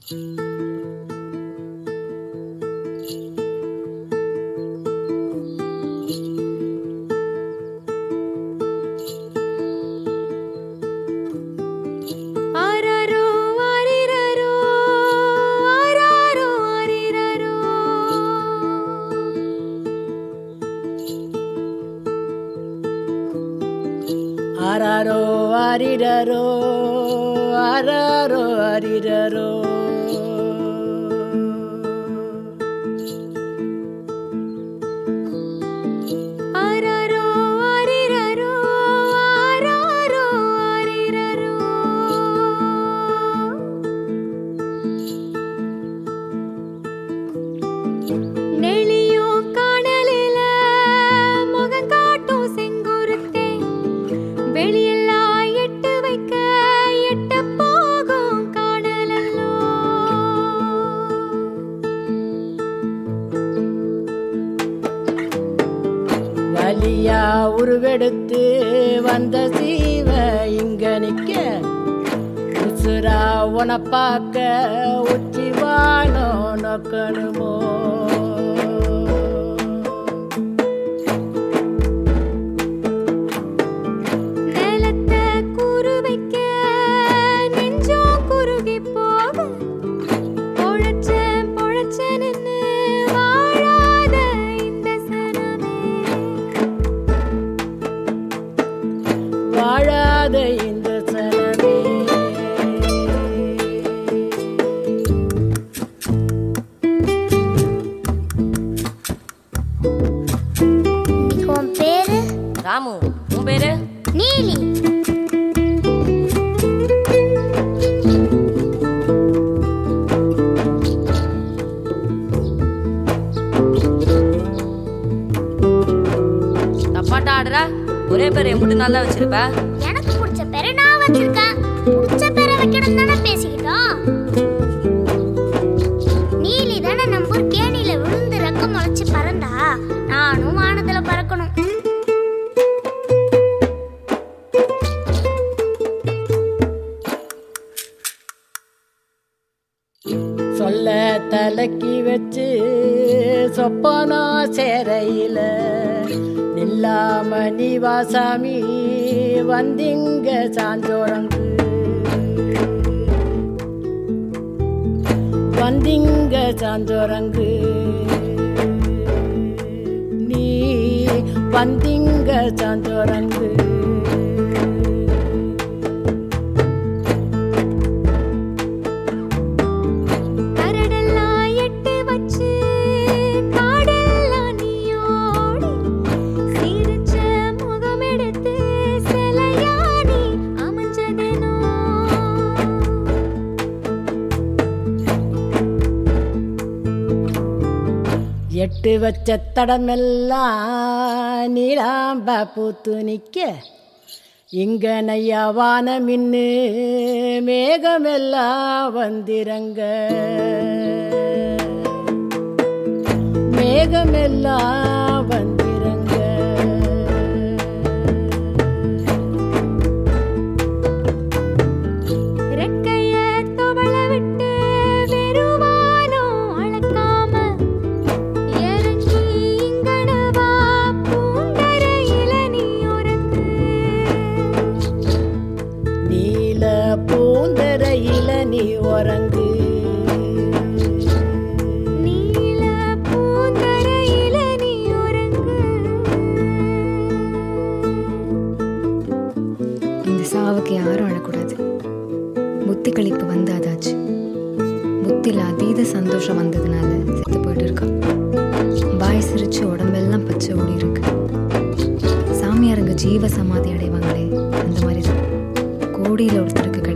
ஆராரோ ஆரிரரோ ஆராரோ ஆரிரரோ ஆராரோ ஆரிரரோ ஆராரோ ஆரிரரோ ஆராரோ ஆரிரரோ ஆராரோ ஆரிரரோ நெளியோ காணலில முகம் காட்டும் செங்குருத்தே வெளியெல்லாம் எட்டு வைக்க எட்ட போகும் காணலல்லோ வலியா உருவெடுத்து வந்த சீவ இங்க நிக்க உசுரா உன பார்க்க உச்சி வானோ நோக்கணுமோ நிலத்தை கூறு வைக்க நெஞ்சம் குறுகி போக பொழச்ச பொழச்ச நின்னு வாழாத இந்த சனமே வாழாத இந்த சனமே உன் பேரு ராமு உன் பேரு நீலி தப்பாட்டா ஆடுற ஒரே பேர் எம்பிட்டு நல்லா வச்சிருப்ப எனக்கு பிடிச்ச பேரை நான் வச்சிருக்கேன் பிடிச்ச பேரை வைக்கணும் தானே பேசிக்கிட்டோம் நீலி தானே நம்ம ஊர் கேணியில விழுந்து ரெக்க முளைச்சு பறந்தா நானும் வானத்துல பறக்கணும் சொல்ல தலைக்கி வச்சு சொப்பனோ சேரையில நில்லாம நீ வாசாமி வந்திங்க சாஞ்சோரங்கு வந்திங்க சாஞ்சோரங்கு நீ வந்திங்க சாஞ்சோரங்கு கரடெல்லாம் எட்டு வச்சு காடெல்லாம் நீயோடி சிரிச்ச முகம் எடுத்து சிலையா நீ அமைஞ்சதேனோ எட்டு வச்ச தடமெல்லாம் நீலாம்ப பூத்து நிக்க இங்க நையா வானமின்னு மேகமெல்லாம் வந்திரங்க மேகமெல்லாம் வந்திரங்க ரெக்கைய துவள விட்டு வெறுவானோ அளக்காம இறங்கி இங்கனவா பூங்கரையில நீ உறங்கு நீல பூந்தரையில நீ உறங்கு நீல பூந்தரையில நீ உறங்கு இந்த சாவுக்கு யாரும் அழக்கூடாது புத்தி கழிப்பு வந்தாதாச்சு புத்தியில் அதீத சந்தோஷம் வந்ததுனால செத்து போயிட்டு இருக்கான் வாய் சிரிச்சு உடம்பெல்லாம் பச்சை ஓடி இருக்கு சாமியாருங்க ஜீவ சமாதி அடைவாங்களே அந்த மாதிரி தான் கோடியில் ஒருத்தருக்கு